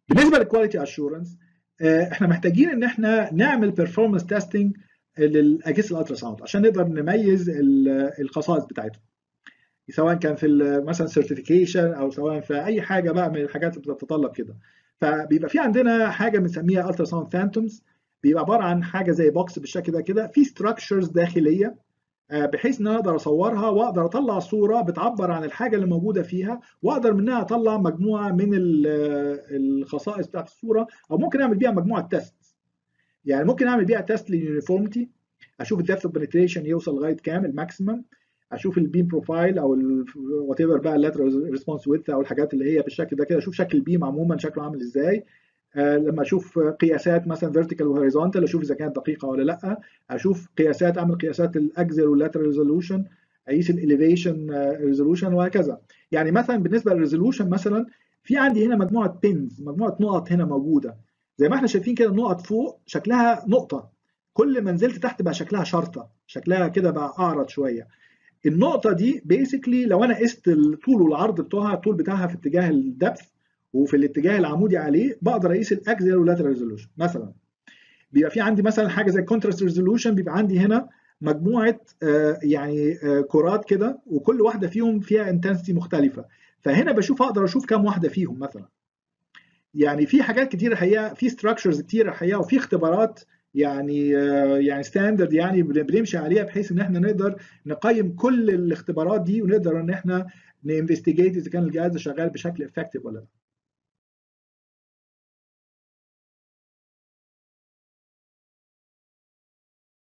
بالنسبه للكواليتي اشورنس احنا محتاجين ان احنا نعمل بيرفورمانس تيستنج للاجهزه الالترا ساوند عشان نقدر نميز الخصائص بتاعتهم سواء كان في مثلا سيرتيفيكيشن او سواء في اي حاجه بقى من الحاجات اللي بتتطلب كده فبيبقى في عندنا حاجه بنسميها الترا ساوند فانتومز بيبقى عباره عن حاجه زي بوكس بالشكل ده كده في ستراكشرز داخليه بحيث ان انا اقدر اصورها واقدر اطلع صوره بتعبر عن الحاجه اللي موجوده فيها واقدر منها اطلع مجموعه من الخصائص بتاعت الصوره او ممكن اعمل بيها مجموعه تيست يعني ممكن اعمل بيها تيست لليونيفورميتي اشوف الدبث اوف بنتريشن يوصل لغايه كام الماكسيمم اشوف البيم بروفايل او وات ايفر بقى اللاترال ريسبونس ويدث او الحاجات اللي هي بالشكل ده كده اشوف شكل البيم عموما شكله عامل ازاي آه لما اشوف قياسات مثلا فيرتيكال وهوريزونتال اشوف اذا كانت دقيقه ولا لا اشوف قياسات اعمل قياسات الاكزل واللاترال ريزولوشن اقيس الاليفيشن ريزولوشن وهكذا يعني مثلا بالنسبه للريزولوشن مثلا في عندي هنا مجموعه بينز مجموعه نقط هنا موجوده زي ما احنا شايفين كده النقط فوق شكلها نقطه كل ما نزلت تحت بقى شكلها شرطه شكلها كده بقى اعرض شويه النقطه دي بيسكلي لو انا قست الطول والعرض بتوعها الطول بتاعها في اتجاه الدبث وفي الاتجاه العمودي عليه بقدر اقيس الاكزيال واللاترال ريزولوشن مثلا بيبقى في عندي مثلا حاجه زي الكونتراست ريزولوشن بيبقى عندي هنا مجموعه آه يعني آه كرات كده وكل واحده فيهم فيها انتنسيتي مختلفه فهنا بشوف اقدر اشوف كام واحده فيهم مثلا يعني في حاجات كتير الحقيقه في ستراكشرز كتير الحقيقه وفي اختبارات يعني يعني ستاندرد يعني بنمشي عليها بحيث ان احنا نقدر نقيم كل الاختبارات دي ونقدر ان احنا ننفستيجيت اذا كان الجهاز شغال بشكل افكتيف ولا لا